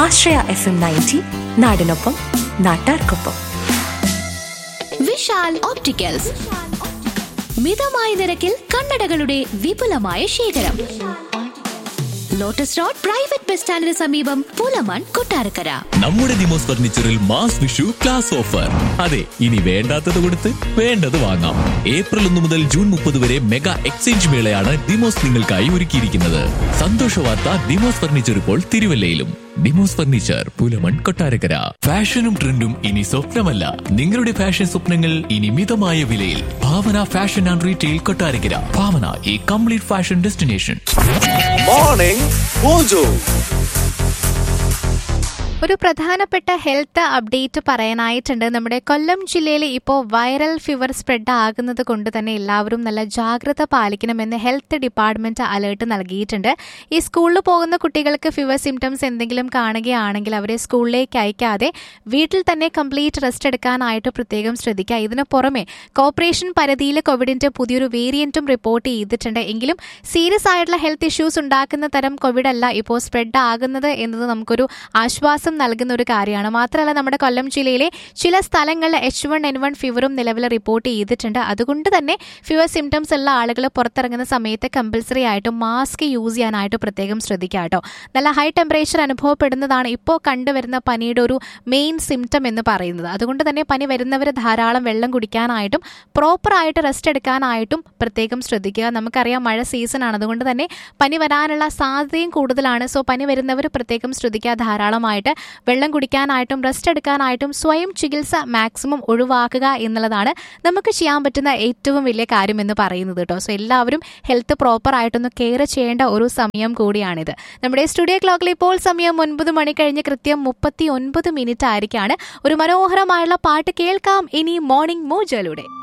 ആശ്രയ F M ninety നാടിനൊപ്പം നാട്ടാർക്കൊപ്പം Vishal opticals മിതമായ നിരക്കിൽ കണ്ണടകളുടെ വിപുലമായ ശേഖരം ലോട്ടസ് റോഡ് പ്രൈവറ്റ് ബസ് സ്റ്റാൻഡിന് സമീപം പുലമൺ കൊട്ടാരക്കര നമ്മുടെ ദിമോസ് ഫർണിച്ചറിൽ മാസ് വിഷു ക്ലാസ് ഓഫർ അതെ ഇനി വേണ്ടാത്തത് കൊടുത്ത് വേണ്ടത് വാങ്ങാം ഏപ്രിൽ ഒന്ന് മുതൽ ജൂൺ മുപ്പത് വരെ മെഗാ എക്സ്ചേഞ്ച് മേളയാണ് ദിമോസ് നിങ്ങൾക്കായി ഒരുക്കിയിരിക്കുന്നത് സന്തോഷ വാർത്ത ദിമോസ് ഫർണിച്ചർ ഇപ്പോൾ തിരുവല്ലയിലും ഡിമോസ് ഫർണിച്ചർ പുലമൺ കൊട്ടാരക്കര ഫാഷനും ട്രെൻഡും ഇനി സ്വപ്നമല്ല നിങ്ങളുടെ ഫാഷൻ സ്വപ്നങ്ങൾ ഇനി മിതമായ വിലയിൽ Bhavana fashion and retail Kottarakkara Bhavana ഈ complete fashion destination morning mojo ഒരു പ്രധാനപ്പെട്ട ഹെൽത്ത് അപ്ഡേറ്റ് പറയാനായിട്ടുണ്ട് നമ്മുടെ കൊല്ലം ജില്ലയിൽ ഇപ്പോൾ വൈറൽ ഫീവർ സ്പ്രെഡ് ആകുന്നത് കൊണ്ട് തന്നെ എല്ലാവരും നല്ല ജാഗ്രത പാലിക്കണമെന്ന് ഹെൽത്ത് ഡിപ്പാർട്ട്മെന്റ് അലേർട്ട് നൽകിയിട്ടുണ്ട് ഈ സ്കൂളിൽ പോകുന്ന കുട്ടികൾക്ക് ഫീവർ സിംറ്റംസ് എന്തെങ്കിലും കാണുകയാണെങ്കിൽ അവരെ സ്കൂളിലേക്ക് അയക്കാതെ വീട്ടിൽ തന്നെ കംപ്ലീറ്റ് റെസ്റ്റ് എടുക്കാനായിട്ട് പ്രത്യേകം ശ്രദ്ധിക്കുക ഇതിന് പുറമെ കോർപ്പറേഷൻ പരിധിയിൽ കോവിഡിന്റെ പുതിയൊരു വേരിയന്റും റിപ്പോർട്ട് ചെയ്തിട്ടുണ്ട് എങ്കിലും സീരിയസ് ആയിട്ടുള്ള ഹെൽത്ത് ഇഷ്യൂസ് ഉണ്ടാക്കുന്ന തരം കോവിഡ് അല്ല ഇപ്പോൾ സ്പ്രെഡ് ആകുന്നത് എന്നത് നമുക്കൊരു ആശ്വാസം നൽകുന്ന ഒരു കാര്യമാണ് മാത്രമല്ല നമ്മുടെ കൊല്ലം ജില്ലയിലെ ചില സ്ഥലങ്ങളിൽ എച്ച് വൺ എൻ വൺ ഫീവറും നിലവിൽ റിപ്പോർട്ട് ചെയ്തിട്ടുണ്ട് അതുകൊണ്ട് തന്നെ ഫീവർ സിംറ്റംസ് ഉള്ള ആളുകൾ പുറത്തിറങ്ങുന്ന സമയത്ത് കമ്പൽസറി ആയിട്ട് മാസ്ക് യൂസ് ചെയ്യാനായിട്ട് പ്രത്യേകം ശ്രദ്ധിക്കുക കേട്ടോ നല്ല ഹൈ ടെമ്പറേച്ചർ അനുഭവപ്പെടുന്നതാണ് ഇപ്പോൾ കണ്ടുവരുന്ന പനിയുടെ ഒരു മെയിൻ സിംറ്റം എന്ന് പറയുന്നത് അതുകൊണ്ട് തന്നെ പനി വരുന്നവർ ധാരാളം വെള്ളം കുടിക്കാനായിട്ടും പ്രോപ്പറായിട്ട് റെസ്റ്റ് എടുക്കാനായിട്ടും പ്രത്യേകം ശ്രദ്ധിക്കുക നമുക്കറിയാം മഴ സീസണാണ് അതുകൊണ്ട് തന്നെ പനി വരാനുള്ള സാധ്യതയും കൂടുതലാണ് സോ പനി വരുന്നവർ പ്രത്യേകം ശ്രദ്ധിക്കുക ധാരാളമായിട്ട് വെള്ളം കുടിക്കാനായിട്ടും റെസ്റ്റ് എടുക്കാനായിട്ടും സ്വയം ചികിത്സ മാക്സിമം ഒഴിവാക്കുക എന്നുള്ളതാണ് നമുക്ക് ചെയ്യാൻ പറ്റുന്ന ഏറ്റവും വലിയ കാര്യം എന്ന് പറയുന്നത് കേട്ടോ സോ എല്ലാവരും ഹെൽത്ത് പ്രോപ്പർ ആയിട്ടൊന്ന് കെയർ ചെയ്യേണ്ട ഒരു സമയം കൂടിയാണിത് നമ്മുടെ സ്റ്റുഡിയോ ക്ലോക്കിൽ ഇപ്പോൾ സമയം ഒൻപത് മണി കഴിഞ്ഞ് കൃത്യം മുപ്പത്തി ഒൻപത് മിനിറ്റ് ആയിരിക്കാണ് ഒരു മനോഹരമായുള്ള പാട്ട് കേൾക്കാം ഇനി മോർണിംഗ് മോജയിലൂടെ